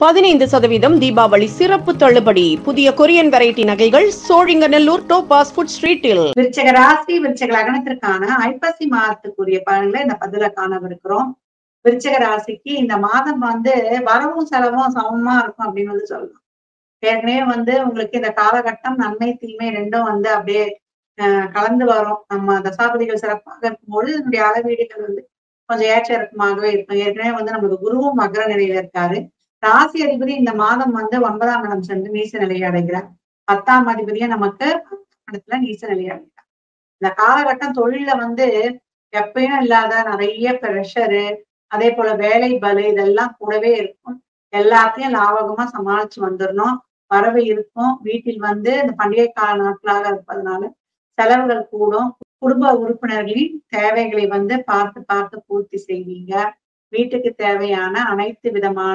பதினைந்து சதவீதம் தீபாவளி சிறப்பு தள்ளுபடி புதிய கொரியன் வெரைட்டி நகைகள் சோழிங்கநல்லூர் டோபாஸ் ஃபுட் ஸ்ட்ரீட்டில் விருச்சக ராசி விருச்சக லக்னத்திற்கான ஐப்பசி மாதத்துக்குரிய பலன்களை இந்த பதில காணவிருக்கிறோம் விருச்சக ராசிக்கு இந்த மாதம் வந்து வரவும் செலவும் சமமா இருக்கும் அப்படின்னு வந்து சொல்லலாம் ஏற்கனவே வந்து உங்களுக்கு இந்த காலகட்டம் நன்மை தீமை ரெண்டும் வந்து அப்படியே அஹ், கலந்து வரும் நம்ம தசாபதிகள் சிறப்பாக இருக்கும்போது இதனுடைய அளவீடுகள் வந்து கொஞ்சம் ஏற்ற இறக்கமாகவே இருக்கும் ஏற்கனவே வந்து நமக்கு குருவும் மகர நிலையில இருக்காரு ராசி அதிபதி இந்த மாதம் வந்து ஒன்பதாம் இடம் சென்று நீச நிலையை அடைகிறார் பத்தாம் அதிபதியும் நமக்கு இடத்துல நீச்ச நிலையாகிறார் இந்த காலகட்டம் தொழில வந்து எப்பயும் இல்லாத நிறைய ப்ரெஷரு அதே போல வேலை பலு இதெல்லாம் கூடவே இருக்கும் எல்லாத்தையும் லாபகமா சமாளிச்சு வந்துடணும் வரவு இருக்கும் வீட்டில் வந்து இந்த பண்டிகை கால நாட்களாக இருப்பதனால செலவுகள் கூடும் குடும்ப உறுப்பினர்களின் தேவைகளை வந்து பார்த்து பார்த்து பூர்த்தி செய்வீங்க வீட்டுக்கு தேவையான அனைத்து விதமான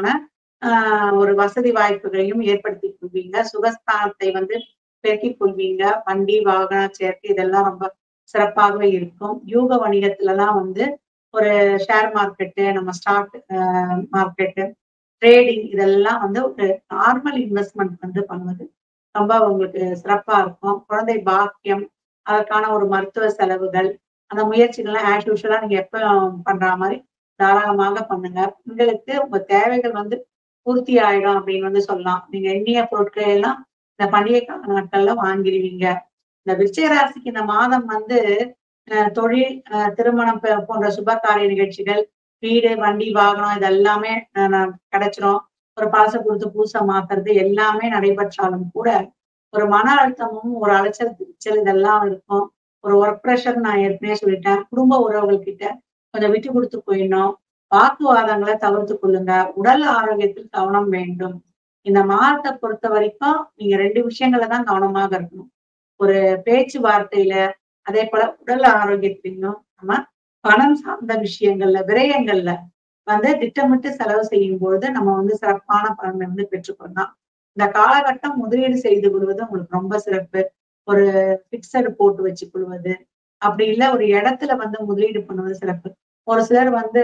ஆஹ் ஒரு வசதி வாய்ப்புகளையும் ஏற்படுத்தி கொள்வீங்க சுகஸ்தானத்தை வந்து பெருக்கிக் கொள்வீங்க வண்டி வாகன சேர்க்கை இதெல்லாம் ரொம்ப சிறப்பாகவே இருக்கும் யூக வணிகத்துலலாம் வந்து ஒரு ஷேர் மார்க்கெட்டு நம்ம ஸ்டாக் மார்க்கெட்டு ட்ரேடிங் இதெல்லாம் வந்து ஒரு நார்மல் இன்வெஸ்ட்மெண்ட் வந்து பண்ணுவது ரொம்ப உங்களுக்கு சிறப்பா இருக்கும் குழந்தை பாக்கியம் அதற்கான ஒரு மருத்துவ செலவுகள் அந்த முயற்சிகள்லாம் ஆஸ் யூஷுவலா நீங்க எப்ப பண்ற மாதிரி தாராளமாக பண்ணுங்க உங்களுக்கு உங்க தேவைகள் வந்து பூர்த்தி ஆயிடும் அப்படின்னு வந்து சொல்லலாம் நீங்க எண்ணிய பொருட்கள் எல்லாம் இந்த பண்டிகை கால நாட்கள்ல வாங்கிடுவீங்க இந்த விருச்சிக ராசிக்கு இந்த மாதம் வந்து அஹ், தொழில் அஹ், திருமணம் ப- போன்ற சுப காரிய நிகழ்ச்சிகள் வீடு வண்டி வாகனம் இதெல்லாமே அஹ், ந- கிடைச்சிரும் ஒரு பழசை கொடுத்து பூசை மாத்துறது எல்லாமே நடைபெற்றாலும் கூட ஒரு மன அழுத்தமும் ஒரு அலைச்சல் திருச்சல் இதெல்லாம் இருக்கும் ஒரு ஒர்க் ப்ரெஷர் நான் ஏற்கனவே சொல்லிட்டேன் குடும்ப உறவுகள் கிட்ட கொஞ்சம் விட்டு கொடுத்து போயிடணும் வாக்குவாதங்களை தவிர்த்து கொள்ளுங்க உடல் ஆரோக்கியத்தில் கவனம் வேண்டும் இந்த மாதத்தை பொறுத்த வரைக்கும் நீங்க ரெண்டு விஷயங்கள்ல தான் கவனமாக இருக்கணும் ஒரு பேச்சுவார்த்தையில அதே போல உடல் ஆரோக்கியத்திலையும் நம்ம பணம் சார்ந்த விஷயங்கள்ல விரயங்கள்ல வந்து திட்டமிட்டு செலவு செய்யும் பொழுது நம்ம வந்து சிறப்பான பலனை வந்து பெற்றுக்கொள்ளலாம் இந்த காலகட்டம் முதலீடு செய்து கொள்வது உங்களுக்கு ரொம்ப சிறப்பு ஒரு பிக்சடு போட்டு வச்சு கொள்வது அப்படி இல்ல ஒரு இடத்துல வந்து முதலீடு பண்ணுவது சிறப்பு ஒரு சிலர் வந்து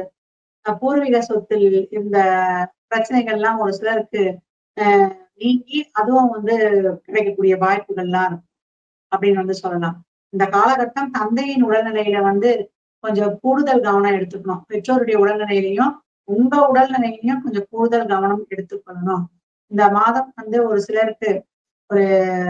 அஹ், பூர்வீக சொத்தில் இருந்த பிரச்சனைகள்லாம் ஒரு சிலருக்கு அஹ், நீங்கி அதுவும் வந்து கிடைக்கக்கூடிய வாய்ப்புகள்லாம் இருக்கும் அப்படின்னு வந்து சொல்லலாம் இந்த காலகட்டம் தந்தையின் உடல்நிலையில வந்து கொஞ்சம் கூடுதல் கவனம் எடுத்துக்கணும் பெற்றோருடைய உடல்நிலையிலையும் உங்க உடல்நிலையிலையும் கொஞ்சம் கூடுதல் கவனம் எடுத்துக்கொள்ளணும் இந்த மாதம் வந்து ஒரு சிலருக்கு ஒரு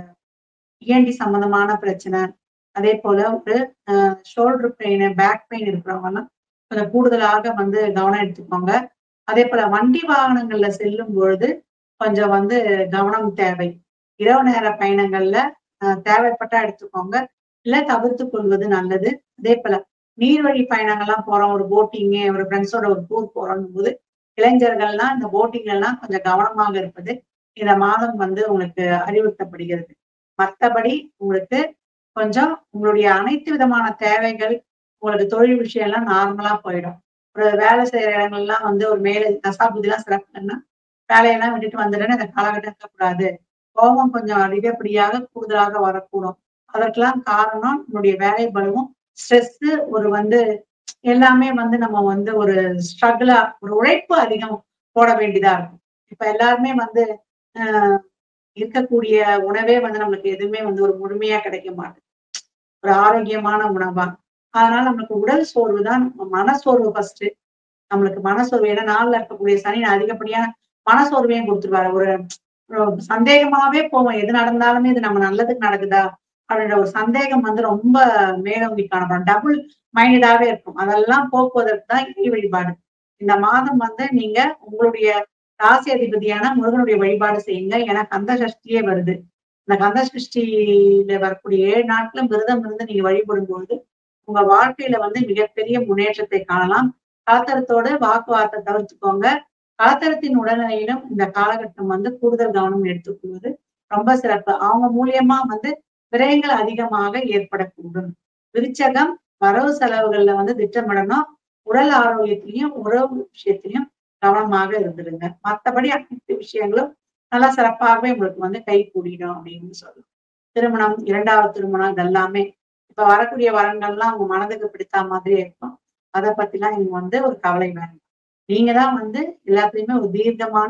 இஎன்டி சம்பந்தமான பிரச்சனை அதே போல ஒரு ஷோல்டர் பெயின் பேக் பெயின் இருக்கிறவங்க எல்லாம் கொஞ்சம் கூடுதலாக வந்து கவனம் எடுத்துக்கோங்க அதே போல வண்டி வாகனங்கள்ல செல்லும் பொழுது கொஞ்சம் வந்து கவனம் தேவை இரவு நேர பயணங்கள்ல அஹ், தேவைப்பட்டா எடுத்துக்கோங்க இல்ல தவிர்த்து கொள்வது நல்லது அதே போல நீர்வழி பயணங்கள்லாம் போறோம் ஒரு போட்டிங்கு ஒரு ஃப்ரெண்ட்ஸோட ஒரு டூர் போறோம் போது இளைஞர்கள்லாம் இந்த போட்டிங் எல்லாம் கொஞ்சம் கவனமாக இருப்பது இந்த மாதம் வந்து உங்களுக்கு அறிவுறுத்தப்படுகிறது மற்றபடி உங்களுக்கு கொஞ்சம் உங்களுடைய அனைத்து விதமான தேவைகள் உங்களுக்கு தொழில் விஷயம் எல்லாம் நார்மலா போயிடும் ஒரு வேலை செய்யற இடங்கள்லாம் வந்து ஒரு மேல தசாபுதி எல்லாம் சிறப்புன்னா வேலையெல்லாம் விட்டுட்டு வந்துடுன்னு இந்த காலகட்டம் இருக்கக்கூடாது கோபம் கொஞ்சம் அதிகப்படியாக கூடுதலாக வரக்கூடும் அதற்கெல்லாம் காரணம் நம்மளுடைய வேலை பலுவும் ஸ்ட்ரெஸ் ஒரு வந்து எல்லாமே வந்து நம்ம வந்து ஒரு ஸ்ட்ரகிளா ஒரு உழைப்பு அதிகம் போட வேண்டியதா இருக்கும் இப்ப எல்லாருமே வந்து ஆஹ் இருக்கக்கூடிய உணவே வந்து நம்மளுக்கு எதுவுமே வந்து ஒரு முழுமையா கிடைக்க மாட்டேங்குது ஒரு ஆரோக்கியமான உணவா அதனால நம்மளுக்கு உடல் சோர்வு தான் நம்ம மனசோர்வு ஃபர்ஸ்ட் நம்மளுக்கு மனசோர்வு ஏன்னா நாள்ல இருக்கக்கூடிய சனி அதிகப்படியான மனசோர்வையும் கொடுத்துருவாரு ஒரு ஒரு சந்தேகமாவே போவோம் எது நடந்தாலுமே இது நம்ம நல்லதுக்கு நடக்குதா அப்படின்ற ஒரு சந்தேகம் வந்து ரொம்ப மேலோங்கி காணப்படும் டபுள் மைண்டடாவே இருக்கும் அதெல்லாம் போக்குவதற்கு தான் இறை வழிபாடு இந்த மாதம் வந்து நீங்க உங்களுடைய ராசி அதிபதியான முருகனுடைய வழிபாடு செய்யுங்க ஏன்னா கந்த சஷ்டியே வருது இந்த கந்த சஷ்டியில வரக்கூடிய ஏழு நாட்களும் விரதம் இருந்து நீங்க வழிபடும் பொழுது உங்க வாழ்க்கையில வந்து மிகப்பெரிய முன்னேற்றத்தை காணலாம் கலத்தரத்தோடு வாக்குவாதத்தை தவிர்த்துக்கோங்க கலத்தரத்தின் உடல்நிலையிலும் இந்த காலகட்டம் வந்து கூடுதல் கவனம் எடுத்துக்கொள்வது ரொம்ப சிறப்பு அவங்க மூலியமா வந்து விரயங்கள் அதிகமாக ஏற்படக்கூடும் விருச்சகம் வரவு செலவுகள்ல வந்து திட்டமிடணும் உடல் ஆரோக்கியத்திலையும் உறவு விஷயத்திலையும் கவனமாக இருந்துடுங்க மற்றபடி அனைத்து விஷயங்களும் நல்லா சிறப்பாகவே உங்களுக்கு வந்து கை கூடிடும் அப்படின்னு சொல்லலாம் திருமணம் இரண்டாவது திருமணம் இதெல்லாமே இப்ப வரக்கூடிய வரங்கள்லாம் உங்க மனதுக்கு பிடித்த மாதிரி இருக்கும் அதை பத்திலாம் இங்க வந்து ஒரு கவலை வேணும் நீங்க தான் வந்து எல்லாத்துலயுமே ஒரு தீர்க்கமான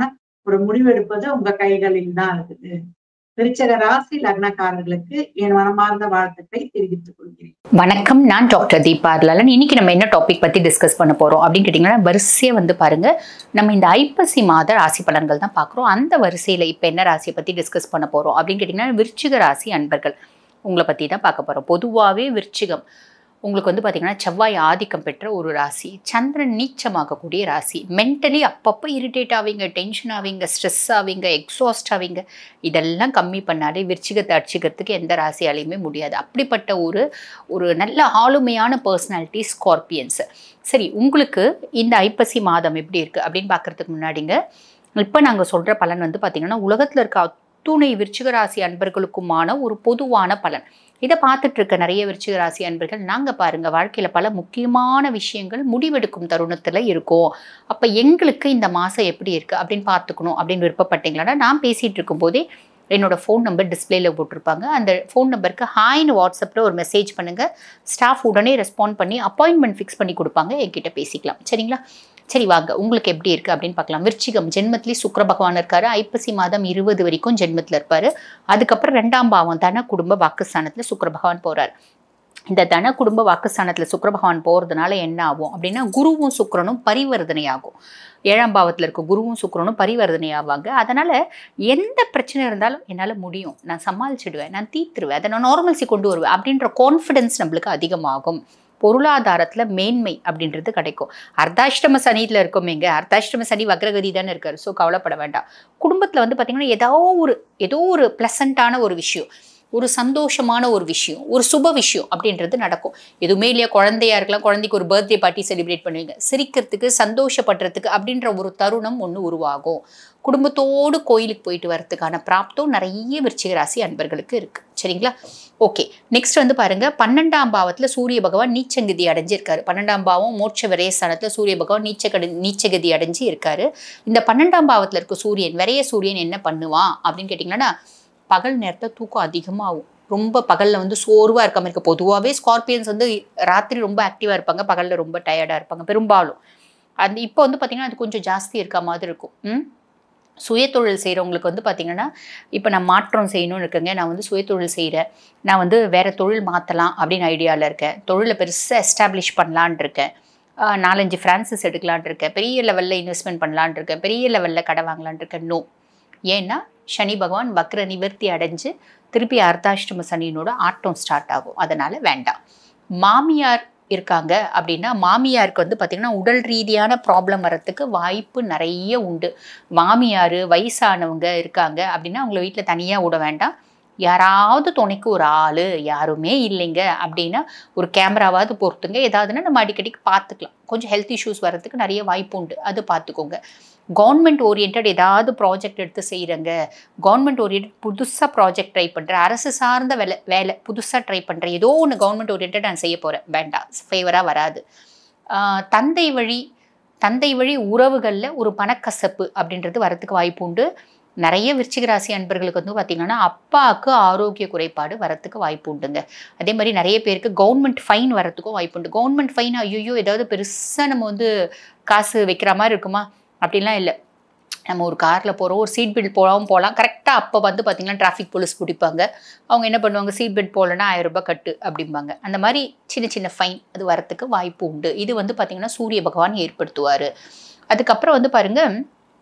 ஒரு முடிவெடுப்பது உங்க கைகளில் தான் இருக்குது விருச்சக ராசி லக்னக்காரர்களுக்கு என் மனமார்ந்த வாழ்த்துக்களை தெரிவித்துக் கொள்கிறேன் வணக்கம் நான் டாக்டர் தீபா லலன் இன்னைக்கு நம்ம என்ன டாபிக் பத்தி டிஸ்கஸ் பண்ண போறோம் அப்படின்னு கேட்டிங்கன்னா வரிசையா வந்து பாருங்க நம்ம இந்த ஐப்பசி மாத ராசி பலன்கள் தான் பார்க்குறோம் அந்த வரிசையில இப்போ என்ன ராசியை பத்தி டிஸ்கஸ் பண்ண போறோம் அப்படின்னு கேட்டிங்கன்னா விருச்சிக ராசி அன்பர்கள் உங்களை பத்தி தான் பார்க்க போறோம் பொதுவாகவே விருச்சிகம் உங்களுக்கு வந்து பார்த்தீங்கன்னா செவ்வாய் ஆதிக்கம் பெற்ற ஒரு ராசி சந்திரன் நீச்சமாகக்கூடிய ராசி மென்டலி அப்பப்போ இரிட்டேட் ஆவீங்க டென்ஷன் ஆவீங்க ஸ்ட்ரெஸ் ஆவீங்க எக்ஸாஸ்ட் ஆவீங்க இதெல்லாம் கம்மி பண்ணாலே விருச்சிகத்தை அடிச்சுக்கிறதுக்கு எந்த ராசியாலையுமே முடியாது அப்படிப்பட்ட ஒரு ஒரு நல்ல ஆளுமையான பர்சனாலிட்டி ஸ்கார்பியன்ஸ் சரி உங்களுக்கு இந்த ஐப்பசி மாதம் எப்படி இருக்குது அப்படின்னு பார்க்கறதுக்கு முன்னாடிங்க இப்போ நாங்கள் சொல்கிற பலன் வந்து பார்த்திங்கன்னா உலகத்தில் இருக்க அத்துணை விருச்சிக ராசி அன்பர்களுக்குமான ஒரு பொதுவான பலன் இதை பார்த்துட்டு இருக்க நிறைய விருச்சிக ராசி அன்பர்கள் நாங்கள் பாருங்கள் வாழ்க்கையில் பல முக்கியமான விஷயங்கள் முடிவெடுக்கும் தருணத்தில் இருக்கோம் அப்போ எங்களுக்கு இந்த மாதம் எப்படி இருக்குது அப்படின்னு பார்த்துக்கணும் அப்படின்னு விருப்பப்பட்டீங்களா நான் பேசிகிட்டு இருக்கும்போதே என்னோட ஃபோன் நம்பர் டிஸ்பிளேல போட்டிருப்பாங்க அந்த ஃபோன் நம்பருக்கு ஹாய்னு வாட்ஸ்அப்பில் ஒரு மெசேஜ் பண்ணுங்கள் ஸ்டாஃப் உடனே ரெஸ்பாண்ட் பண்ணி அப்பாயின்மெண்ட் ஃபிக்ஸ் பண்ணி கொடுப்பாங்க என்கிட்ட பேசிக்கலாம் சரிங்களா சரி வாங்க உங்களுக்கு எப்படி இருக்குது அப்படின்னு பார்க்கலாம் விருச்சிகம் ஜென்மத்திலே சுக்கர பகவான் இருக்காரு ஐப்பசி மாதம் இருபது வரைக்கும் ஜென்மத்தில் இருப்பார் அதுக்கப்புறம் ரெண்டாம் பாவம் தன குடும்ப வாக்குஸ்தானத்தில் சுக்கர பகவான் போகிறார் இந்த தன குடும்ப வாக்குஸ்தானத்தில் சுக்கர பகவான் போகிறதுனால என்ன ஆகும் அப்படின்னா குருவும் சுக்கிரனும் பரிவர்த்தனை ஆகும் ஏழாம் பாவத்தில் இருக்க குருவும் சுக்கிரனும் பரிவர்த்தனை ஆவாங்க அதனால் எந்த பிரச்சனை இருந்தாலும் என்னால் முடியும் நான் சமாளிச்சிடுவேன் நான் தீர்த்துருவேன் அதை நான் நார்மல்சி கொண்டு வருவேன் அப்படின்ற கான்ஃபிடென்ஸ் நம்மளுக்கு அதிகமாகும் பொருளாதாரத்தில் மேன்மை அப்படின்றது கிடைக்கும் அர்த்தாஷ்டம சனியில் இருக்கோமேங்க அர்த்தாஷ்டம சனி வக்ரகதி தானே இருக்காரு ஸோ கவலைப்பட வேண்டாம் குடும்பத்தில் வந்து பார்த்திங்கன்னா ஏதோ ஒரு ஏதோ ஒரு ப்ளசண்ட்டான ஒரு விஷயம் ஒரு சந்தோஷமான ஒரு விஷயம் ஒரு சுப விஷயம் அப்படின்றது நடக்கும் எதுவுமே இல்லையா குழந்தையா இருக்கலாம் குழந்தைக்கு ஒரு பர்த்டே பார்ட்டி செலிப்ரேட் பண்ணுவீங்க சிரிக்கிறதுக்கு சந்தோஷப்படுறதுக்கு அப்படின்ற ஒரு தருணம் ஒன்று உருவாகும் குடும்பத்தோடு கோயிலுக்கு போயிட்டு வரதுக்கான பிராப்தம் நிறைய விருச்சிக ராசி அன்பர்களுக்கு இருக்கு சரிங்களா ஓகே நெக்ஸ்ட் வந்து பாருங்க பன்னெண்டாம் பாவத்தில் சூரிய பகவான் நீச்சங்கதி அடைஞ்சிருக்காரு பன்னெண்டாம் பாவம் மோட்ச விரயஸ்தானத்தில் சூரிய பகவான் நீச்சகடி நீச்சகதி அடைஞ்சு இருக்காரு இந்த பன்னெண்டாம் பாவத்தில் இருக்க சூரியன் விரைய சூரியன் என்ன பண்ணுவான் அப்படின்னு கேட்டிங்கன்னா பகல் நேரத்தில் தூக்கம் அதிகமாகும் ரொம்ப பகலில் வந்து சோர்வாக இருக்க மாதிரி இருக்க பொதுவாகவே ஸ்கார்பியன்ஸ் வந்து ராத்திரி ரொம்ப ஆக்டிவாக இருப்பாங்க பகலில் ரொம்ப டயர்டாக இருப்பாங்க பெரும்பாலும் அந்த இப்போ வந்து பார்த்திங்கன்னா அது கொஞ்சம் ஜாஸ்தி இருக்க மாதிரி இருக்கும் ம் சுயதொழில் செய்கிறவங்களுக்கு வந்து பார்த்திங்கன்னா இப்போ நான் மாற்றம் செய்யணும்னு இருக்கேங்க நான் வந்து சுயதொழில் செய்கிறேன் நான் வந்து வேறு தொழில் மாற்றலாம் அப்படின்னு ஐடியாவில் இருக்கேன் தொழிலை பெருசாக எஸ்டாப்ளிஷ் பண்ணலான் இருக்கேன் ஆஹ் நாலஞ்சு ஃப்ரான்சஸ் எடுக்கலான் இருக்கேன் பெரிய லெவலில் இன்வெஸ்ட்மெண்ட் பண்ணலான் இருக்கேன் பெரிய லெவலில் கடை வாங்கலான் இருக்கேன் நோ ஏன்னா சனி பகவான் வக்ர நிவர்த்தி அடைஞ்சு திருப்பி அர்த்தாஷ்டம சனியினோட ஆட்டம் ஸ்டார்ட் ஆகும் அதனால் வேண்டாம் மாமியார் இருக்காங்க அப்படின்னா மாமியாருக்கு வந்து பார்த்திங்கன்னா உடல் ரீதியான ப்ராப்ளம் வரத்துக்கு வாய்ப்பு நிறைய உண்டு மாமியார் வயசானவங்க இருக்காங்க அப்படின்னா அவங்கள வீட்டில் தனியாக விட வேண்டாம் யாராவது துணைக்கு ஒரு ஆள் யாருமே இல்லைங்க அப்படின்னா ஒரு கேமராவாவது பொறுத்துங்க ஏதாவதுன்னா நம்ம அடிக்கடிக்கு பார்த்துக்கலாம் கொஞ்சம் ஹெல்த் இஷ்யூஸ் வர்றதுக்கு நிறைய வாய்ப்பு உண்டு அது பார்த்துக்கோங்க கவர்மெண்ட் ஓரியன்ட் ஏதாவது ப்ராஜெக்ட் எடுத்து செய்கிறேங்க கவர்மெண்ட் ஓரியன்ட் புதுசாக ப்ராஜெக்ட் ட்ரை பண்ணுறேன் அரசு சார்ந்த வேலை வேலை புதுசாக ட்ரை பண்ணுறேன் ஏதோ ஒன்று கவர்மெண்ட் ஓரியன்ட் நான் செய்ய போகிறேன் வேண்டாம் ஃபேவராக வராது ஆஹ் தந்தை வழி தந்தை வழி உறவுகளில் ஒரு பணக்கசப்பு அப்படின்றது வரத்துக்கு வாய்ப்பு உண்டு நிறைய விருச்சிக ராசி அன்பர்களுக்கு வந்து பார்த்திங்கன்னா அப்பாவுக்கு ஆரோக்கிய குறைபாடு வரத்துக்கு வாய்ப்பு உண்டுங்க அதே மாதிரி நிறைய பேருக்கு கவர்மெண்ட் ஃபைன் வரத்துக்கும் வாய்ப்பு உண்டு கவர்மெண்ட் ஃபைன் ஐயோ ஏதாவது பெருசாக நம்ம வந்து காசு வைக்கிற மாதிரி இருக்குமா அப்படிலாம் இல்லை நம்ம ஒரு காரில் போகிறோம் ஒரு சீட் பெல்ட் போகவும் போகலாம் கரெக்டாக அப்போ வந்து பார்த்திங்கன்னா டிராஃபிக் போலீஸ் பிடிப்பாங்க அவங்க என்ன பண்ணுவாங்க சீட் பெல்ட் போகலன்னா ஆயிரம் ரூபாய் கட்டு அப்படிம்பாங்க அந்த மாதிரி சின்ன சின்ன ஃபைன் அது வரத்துக்கு வாய்ப்பு உண்டு இது வந்து பார்த்திங்கன்னா சூரிய பகவான் ஏற்படுத்துவார் அதுக்கப்புறம் வந்து பாருங்கள்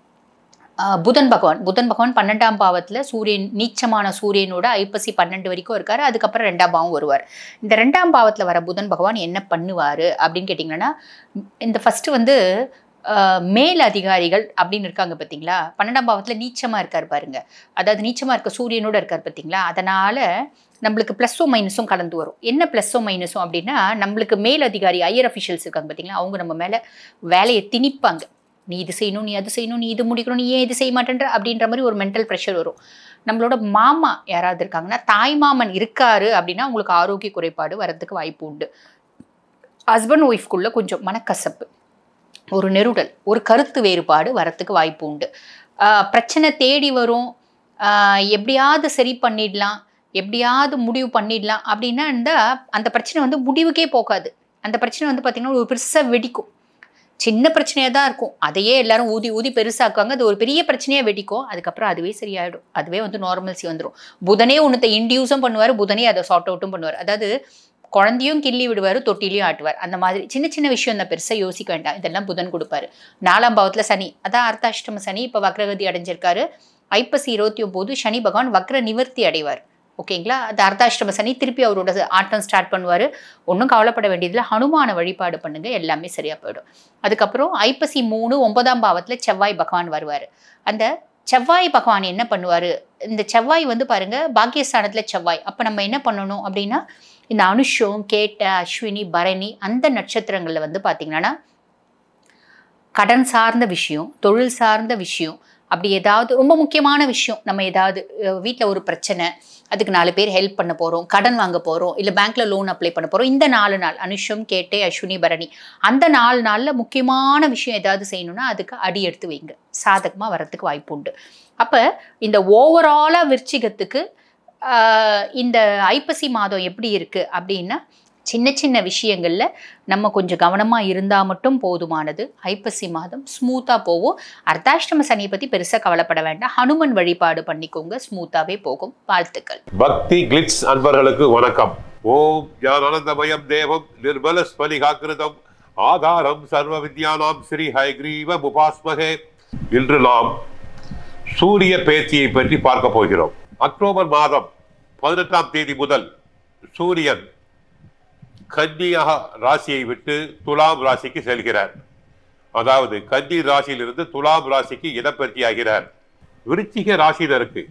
ஆஹ் புதன் பகவான் புதன் பகவான் பன்னெண்டாம் பாவத்தில் சூரியன் நீச்சமான சூரியனோட ஐப்பசி பன்னெண்டு வரைக்கும் இருக்காரு அதுக்கப்புறம் ரெண்டாம் பாவம் வருவார் இந்த ரெண்டாம் பாவத்தில் வர புதன் பகவான் என்ன பண்ணுவார் அப்படின்னு கேட்டிங்கன்னா இந்த ஃபஸ்ட்டு வந்து ஆஹ் மேல் அதிகாரிகள் அப்படின்னு இருக்காங்க பார்த்தீங்களா பன்னெண்டாம் பாவத்தில் நீச்சமாக இருக்கார் பாருங்க அதாவது நீச்சமாக இருக்க சூரியனோட இருக்கார் பார்த்தீங்களா அதனால் நம்மளுக்கு ப்ளஸ்ஸும் மைனஸும் கலந்து வரும் என்ன ப்ளஸ்ஸும் மைனஸும் அப்படின்னா நம்மளுக்கு மேல் அதிகாரி ஹையர் அஃபிஷியல்ஸ் இருக்காங்க பார்த்தீங்களா அவங்க நம்ம மேலே வேலையை திணிப்பாங்க நீ இது செய்யணும் நீ அது செய்யணும் நீ இது முடிக்கணும் நீ ஏன் இது செய்ய மாட்டேன்ற அப்படின்ற மாதிரி ஒரு மென்டல் ப்ரெஷர் வரும் நம்மளோட மாமா யாராவது இருக்காங்கன்னா தாய் மாமன் இருக்காரு அப்படின்னா உங்களுக்கு ஆரோக்கிய குறைபாடு வரதுக்கு வாய்ப்பு உண்டு ஹஸ்பண்ட் ஒய்ஃப்குள்ள கொஞ்சம் மனக்கசப்பு ஒரு நெருடல் ஒரு கருத்து வேறுபாடு வரத்துக்கு வாய்ப்பு உண்டு ஆஹ் பிரச்சனை தேடி வரும் ஆஹ் எப்படியாவது சரி பண்ணிடலாம் எப்படியாவது முடிவு பண்ணிடலாம் அப்படின்னா இருந்தா அந்த பிரச்சனை வந்து முடிவுக்கே போகாது அந்த பிரச்சனை வந்து பார்த்திங்கன்னா ஒரு பெருசாக வெடிக்கும் சின்ன பிரச்சனையாக தான் இருக்கும் அதையே எல்லாரும் ஊதி ஊதி பெருசாக்குவாங்க அது ஒரு பெரிய பிரச்சனையாக வெடிக்கும் அதுக்கப்புறம் அதுவே சரியாயிடும் அதுவே வந்து நார்மல்சி வந்துடும் புதனே ஒன்றத்தை இன்டியூஸும் பண்ணுவார் புதனே அதை சார்ட் அவுட்டும் பண்ணுவார் அதாவது குழந்தையும் கிள்ளி விடுவார் தொட்டிலையும் ஆட்டுவார் அந்த மாதிரி சின்ன சின்ன விஷயம் தான் பெருசாக யோசிக்க வேண்டாம் இதெல்லாம் புதன் கொடுப்பாரு நாலாம் பாவத்தில் சனி அதான் அர்த்தாஷ்டம சனி இப்போ வக்ரகதி அடைஞ்சிருக்காரு ஐப்பசி இருபத்தி ஒம்பது சனி பகவான் வக்ர நிவர்த்தி அடைவார் ஓகேங்களா அது அர்த்தாஷ்டம சனி திருப்பி அவரோட ஆட்டம் ஸ்டார்ட் பண்ணுவார் ஒன்றும் கவலைப்பட வேண்டியதில்லை ஹனுமான வழிபாடு பண்ணுங்க எல்லாமே சரியாக போயிடும் அதுக்கப்புறம் ஐப்பசி மூணு ஒன்பதாம் பாவத்தில் செவ்வாய் பகவான் வருவார் அந்த செவ்வாய் பகவான் என்ன பண்ணுவார் இந்த செவ்வாய் வந்து பாருங்க பாக்கியஸ்தானத்தில் செவ்வாய் அப்போ நம்ம என்ன பண்ணணும் அப்படின்னா இந்த அனுஷம் கேட்ட அஸ்வினி பரணி அந்த நட்சத்திரங்களில் வந்து பார்த்தீங்கன்னா கடன் சார்ந்த விஷயம் தொழில் சார்ந்த விஷயம் அப்படி ஏதாவது ரொம்ப முக்கியமான விஷயம் நம்ம ஏதாவது வீட்டில் ஒரு பிரச்சனை அதுக்கு நாலு பேர் ஹெல்ப் பண்ண போகிறோம் கடன் வாங்க போகிறோம் இல்லை பேங்க்கில் லோன் அப்ளை பண்ண போகிறோம் இந்த நாலு நாள் அனுஷம் கேட்டே அஸ்வினி பரணி அந்த நாலு நாளில் முக்கியமான விஷயம் ஏதாவது செய்யணும்னா அதுக்கு அடி எடுத்து வைங்க சாதகமாக வரத்துக்கு வாய்ப்பு உண்டு அப்போ இந்த ஓவராலாக விருச்சிகத்துக்கு ஆஹ், இந்த ஐப்பசி மாதம் எப்படி இருக்குது அப்படின்னா சின்ன சின்ன விஷயங்களில் நம்ம கொஞ்சம் கவனமாக இருந்தால் மட்டும் போதுமானது ஐப்பசி மாதம் ஸ்மூத்தாக போகும் அர்த்தாஷ்டம சனியை பற்றி பெருசாக கவலைப்பட வேண்டாம் ஹனுமன் வழிபாடு பண்ணிக்கோங்க ஸ்மூத்தாகவே போகும் வாழ்த்துக்கள் பக்தி கிளிட்ஸ் அன்பர்களுக்கு வணக்கம் ஓம் ஞானானந்தமயம் தேவம் நிர்மல ஸ்பலிகாக்கிருதம் ஆதாரம் சர்வ வித்யானாம் ஸ்ரீ ஹயக்ரீவ உபாஸ்மகே இன்று நாம் சூரிய பேச்சியை பற்றி பார்க்க போகிறோம் அக்டோபர் மாதம் பதினெட்டாம் தேதி முதல் சூரியன் கன்னியாக ராசியை விட்டு துலாம் ராசிக்கு செல்கிறார் அதாவது கன்னி ராசியிலிருந்து துலாம் ராசிக்கு இடப்பெயர்ச்சி ஆகிறார் விருச்சிக ராசியினருக்கு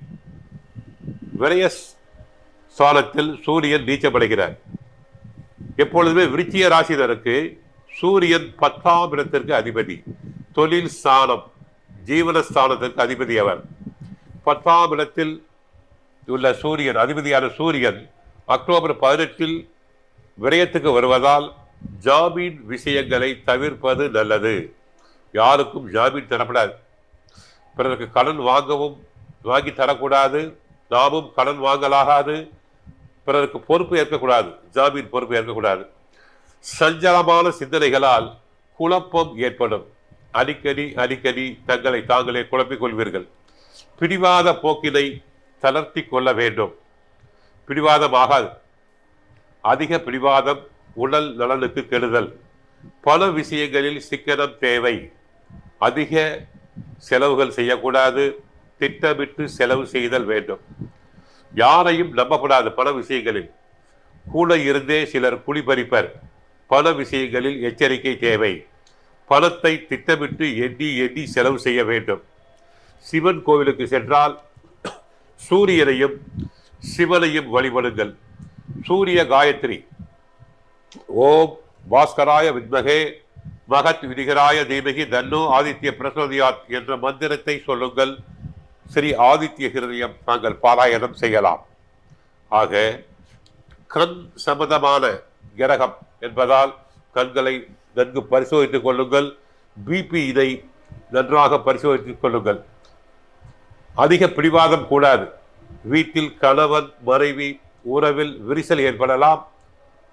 விரய ஸ்தானத்தில் சூரியன் நீச்சமடைகிறார் எப்பொழுதுமே விருச்சிக ராசினருக்கு சூரியன் பத்தாம் இடத்திற்கு அதிபதி தொழில் ஸ்தானம் ஜீவனஸ்தானத்திற்கு அதிபதி அவர் பத்தாம் இடத்தில் உள்ள சூரியன் அதிபதியான சூரியன் அக்டோபர் பதினெட்டில் விரயத்துக்கு வருவதால் ஜாமீன் விஷயங்களை தவிர்ப்பது நல்லது யாருக்கும் ஜாமீன் தரப்படாது பிறருக்கு கடன் வாங்கவும் வாங்கி தரக்கூடாது நாமும் கடன் வாங்கலாகாது பிறருக்கு பொறுப்பு ஏற்கக்கூடாது ஜாமீன் பொறுப்பு ஏற்கக்கூடாது சஞ்சலமான சிந்தனைகளால் குழப்பம் ஏற்படும் அடிக்கடி அடிக்கடி தங்களை தாங்களே குழப்பிக் கொள்வீர்கள் பிடிவாத போக்கினை தளர்த்தி கொள்ள வேண்டும் பிடிவாதம் ஆகாது அதிக பிடிவாதம் உடல் நலனுக்கு கெடுதல் பல விஷயங்களில் சிக்கனம் தேவை அதிக செலவுகள் செய்யக்கூடாது திட்டமிட்டு செலவு செய்தல் வேண்டும் யாரையும் நம்பக்கூடாது பல விஷயங்களில் கூட இருந்தே சிலர் குடிபறிப்பர் பல விஷயங்களில் எச்சரிக்கை தேவை பணத்தை திட்டமிட்டு எண்ணி எண்ணி செலவு செய்ய வேண்டும் சிவன் கோவிலுக்கு சென்றால் சூரியனையும் சிவனையும் வழிபடுங்கள் சூரிய காயத்ரி ஓம் பாஸ்கராய வித்மகே மகத் விதிகராய தீமகி தன்னோ ஆதித்ய பிரசோதியாத் என்ற மந்திரத்தை சொல்லுங்கள் ஸ்ரீ ஆதித்ய ஹிருதயம் நாங்கள் பாராயணம் செய்யலாம் ஆக கண் சம்பந்தமான கிரகம் என்பதால் கண்களை நன்கு பரிசோதித்துக் கொள்ளுங்கள் பிபி இதை நன்றாக பரிசோதித்துக் கொள்ளுங்கள் அதிக பிடிவாதம் கூடாது வீட்டில் கணவன் மனைவி உறவில் விரிசல் ஏற்படலாம்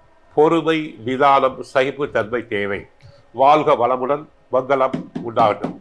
பொறுமை நிதானம் சகிப்புத்தன்மை தேவை வாழ்க வளமுடன் மங்களம் உண்டாகட்டும்